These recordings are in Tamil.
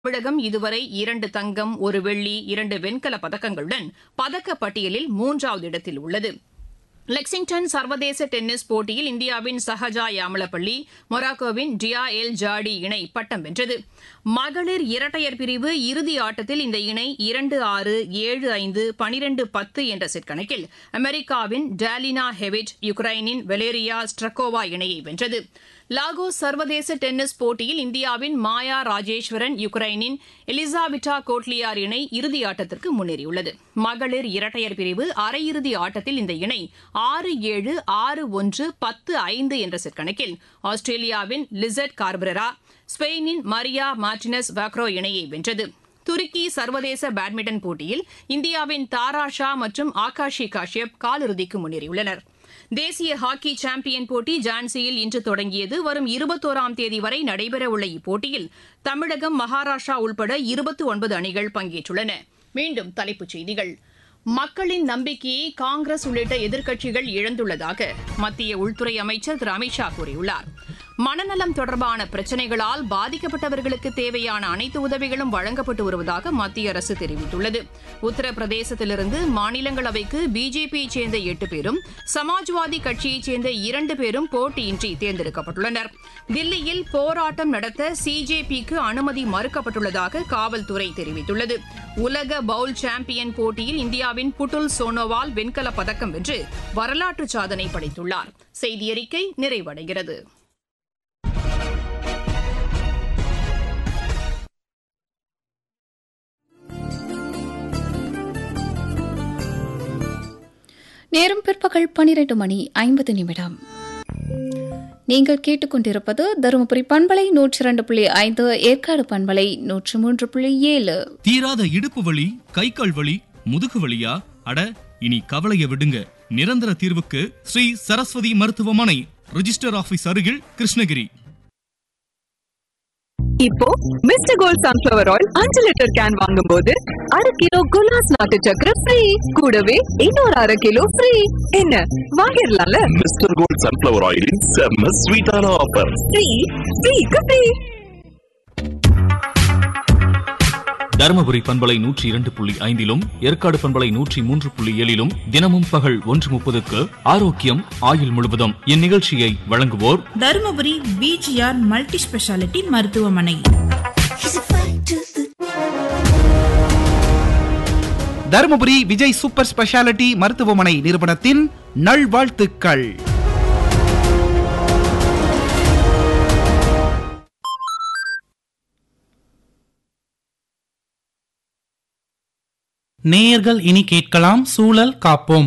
தமிழகம் இதுவரை இரண்டு தங்கம் ஒரு வெள்ளி இரண்டு வெண்கலப் பதக்கங்களுடன் பதக்கப் பட்டியலில் மூன்றாவது இடத்தில் உள்ளது லெக்சிங்டன் சர்வதேச டென்னிஸ் போட்டியில் இந்தியாவின் சஹஜா யாமலப்பள்ளி மொராக்கோவின் டியா எல் ஜாடி இணை பட்டம் வென்றது மகளிர் இரட்டையர் பிரிவு இறுதி ஆட்டத்தில் இந்த இணை இரண்டு ஆறு ஏழு ஐந்து பனிரெண்டு பத்து என்ற செட் கணக்கில் அமெரிக்காவின் டாலினா ஹெவிட் யுக்ரைனின் வெலேரியா ஸ்ட்ரக்கோவா இணையை வென்றது லாகோஸ் சர்வதேச டென்னிஸ் போட்டியில் இந்தியாவின் மாயா ராஜேஸ்வரன் யுக்ரைனின் எலிசாபிட்டா கோட்லியார் இணை இறுதி ஆட்டத்திற்கு முன்னேறியுள்ளது மகளிர் இரட்டையர் பிரிவு அரையிறுதி ஆட்டத்தில் இந்த இணை ஆறு ஏழு ஆறு ஒன்று பத்து ஐந்து என்ற செட் கணக்கில் ஆஸ்திரேலியாவின் லிசட் கார்பரா ஸ்பெயினின் மரியா மார்டினஸ் வாக்ரோ இணையை வென்றது துருக்கி சர்வதேச பேட்மிண்டன் போட்டியில் இந்தியாவின் தாரா ஷா மற்றும் ஆகாஷி காஷ்யப் காலிறுதிக்கு முன்னேறியுள்ளனர் தேசிய ஹாக்கி சாம்பியன் போட்டி ஜான்சியில் இன்று தொடங்கியது வரும் இருபத்தோராம் தேதி வரை நடைபெறவுள்ள இப்போட்டியில் தமிழகம் மகாராஷ்டிரா உள்பட இருபத்தி ஒன்பது அணிகள் பங்கேற்றுள்ளன மீண்டும் தலைப்புச் செய்திகள் மக்களின் நம்பிக்கையை காங்கிரஸ் உள்ளிட்ட எதிர்க்கட்சிகள் இழந்துள்ளதாக மத்திய உள்துறை அமைச்சர் திரு அமித்ஷா கூறியுள்ளார் மனநலம் தொடர்பான பிரச்சினைகளால் பாதிக்கப்பட்டவர்களுக்கு தேவையான அனைத்து உதவிகளும் வழங்கப்பட்டு வருவதாக மத்திய அரசு தெரிவித்துள்ளது உத்தரப்பிரதேசத்திலிருந்து மாநிலங்களவைக்கு பிஜேபியை சேர்ந்த எட்டு பேரும் சமாஜ்வாதி கட்சியைச் சேர்ந்த இரண்டு பேரும் போட்டியின்றி தேர்ந்தெடுக்கப்பட்டுள்ளனர் தில்லியில் போராட்டம் நடத்த சிஜேபிக்கு அனுமதி மறுக்கப்பட்டுள்ளதாக காவல்துறை தெரிவித்துள்ளது உலக பவுல் சாம்பியன் போட்டியில் இந்தியாவின் புட்டுல் சோனோவால் வெண்கலப் பதக்கம் வென்று வரலாற்று சாதனை படைத்துள்ளார் செய்தியறிக்கை நிறைவடைகிறது நேரம் பிற்பகல் பனிரெண்டு மணி ஐம்பது நிமிடம் நீங்கள் கேட்டுக்கொண்டிருப்பது தருமபுரி பண்பலை நூற்றி இரண்டு புள்ளி ஐந்து ஏற்காடு பண்பலை நூற்று மூன்று புள்ளி ஏழு தீராத இடுப்பு வலி கை கால் வலி முதுகு வலியா அட இனி கவலைய விடுங்க நிரந்தர தீர்வுக்கு ஸ்ரீ சரஸ்வதி மருத்துவமனை ரிஜிஸ்டர் ஆபீஸ் அருகில் கிருஷ்ணகிரி இப்போ மிஸ்டர் கோல்ட் சன்ஃபிளவர் ஆயில் அஞ்சு லிட்டர் கேன் வாங்கும்போது அரை கிலோ குலாஸ் நாட்டு சக்கரை ஃப்ரீ கூடவே இன்னொரு அரை கிலோ ஃப்ரீ என்ன வாங்கிடலாம்ல மிஸ்டர் கோல்ட் சன்ஃபிளவர் ஆயிலின் செம்ம ஸ்வீட்டான ஆஃபர் ஃப்ரீ ஃப்ரீக்கு ஃப்ரீ தருமபுரி பண்பலை நூற்றி இரண்டு புள்ளி ஐந்திலும் ஏற்காடு பண்பலை நூற்றி மூன்று புள்ளி ஏழிலும் தினமும் பகல் ஒன்று முப்பதுக்கு ஆரோக்கியம் ஆயுள் முழுவதும் இந்நிகழ்ச்சியை வழங்குவோர் தருமபுரி பிஜிஆர் மல்டி ஸ்பெஷாலிட்டி மருத்துவமனை தருமபுரி விஜய் சூப்பர் ஸ்பெஷாலிட்டி மருத்துவமனை நிறுவனத்தின் நல்வாழ்த்துக்கள் நேயர்கள் இனி கேட்கலாம் சூழல் காப்போம்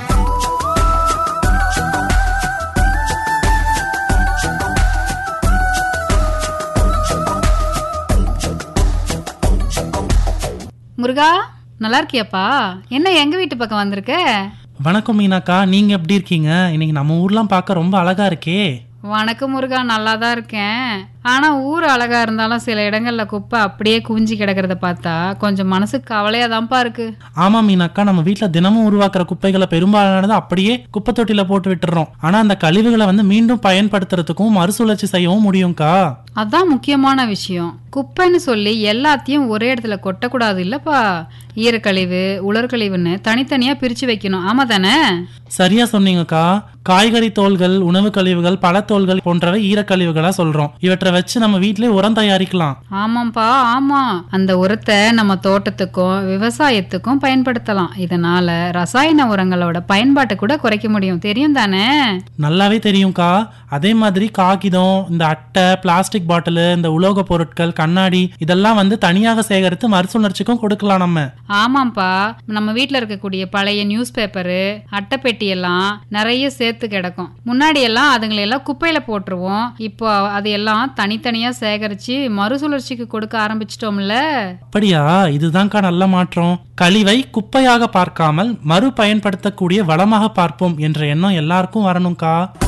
முருகா நல்லா இருக்கியாப்பா என்ன எங்க வீட்டு பக்கம் வந்திருக்க வணக்கம் மீனாக்கா நீங்க எப்படி இருக்கீங்க இன்னைக்கு நம்ம ஊர்லாம் பார்க்க ரொம்ப அழகா இருக்கே வணக்கம் முருகா நல்லா தான் இருக்கேன் ஆனா ஊர் அழகா இருந்தாலும் சில இடங்கள்ல குப்பை அப்படியே குவிஞ்சு கிடக்கிறத பார்த்தா கொஞ்சம் மனசுக்கு கவலையா தான்ப்பா இருக்கு ஆமா மீனாக்கா நம்ம வீட்ல தினமும் உருவாக்குற குப்பைகளை பெரும்பாலானது அப்படியே குப்பை தொட்டில போட்டு விட்டுறோம் ஆனா அந்த கழிவுகளை வந்து மீண்டும் பயன்படுத்துறதுக்கும் மறுசுழற்சி செய்யவும் முடியும்க்கா அதான் முக்கியமான விஷயம் குப்பைன்னு சொல்லி எல்லாத்தையும் ஒரே இடத்துல கொட்டக்கூடாது இல்லப்பா ஈரக்கழிவு உலர்கழிவுன்னு தனித்தனியா பிரிச்சு வைக்கணும் ஆமா தானே சரியா சொன்னீங்கக்கா காய்கறி தோல்கள் உணவு கழிவுகள் பழத்தோல்கள் போன்றவை ஈரக்கழிவுகளா சொல்றோம் இவற்றை வச்சு நம்ம வீட்டிலே உரம் தயாரிக்கலாம் ஆமாப்பா ஆமா அந்த உரத்தை நம்ம தோட்டத்துக்கும் விவசாயத்துக்கும் பயன்படுத்தலாம் இதனால ரசாயன உரங்களோட பயன்பாட்டை கூட குறைக்க முடியும் தெரியும் தானே நல்லாவே தெரியும்க்கா அதே மாதிரி காகிதம் இந்த அட்டை பிளாஸ்டிக் பாட்டில் இந்த உலோக பொருட்கள் கண்ணாடி இதெல்லாம் வந்து தனியாக சேகரித்து மறுசுழற்சிக்கும் கொடுக்கலாம் நம்ம ஆமாப்பா நம்ம வீட்ல இருக்கக்கூடிய பழைய நியூஸ் பேப்பரு அட்டைப்பெட்டி எல்லாம் நிறைய சேர்த்து கிடக்கும் முன்னாடி எல்லாம் அதுங்களை எல்லாம் குப்பையில போட்டுருவோம் இப்போ அது எல்லாம் தனித்தனியா சேகரிச்சு மறுசுழற்சிக்கு கொடுக்க ஆரம்பிச்சிட்டோம்ல அப்படியா இதுதான்க்கா நல்ல மாற்றம் கழிவை குப்பையாக பார்க்காமல் மறு பயன்படுத்தக்கூடிய வளமாக பார்ப்போம் என்ற எண்ணம் எல்லாருக்கும் வரணும்க்கா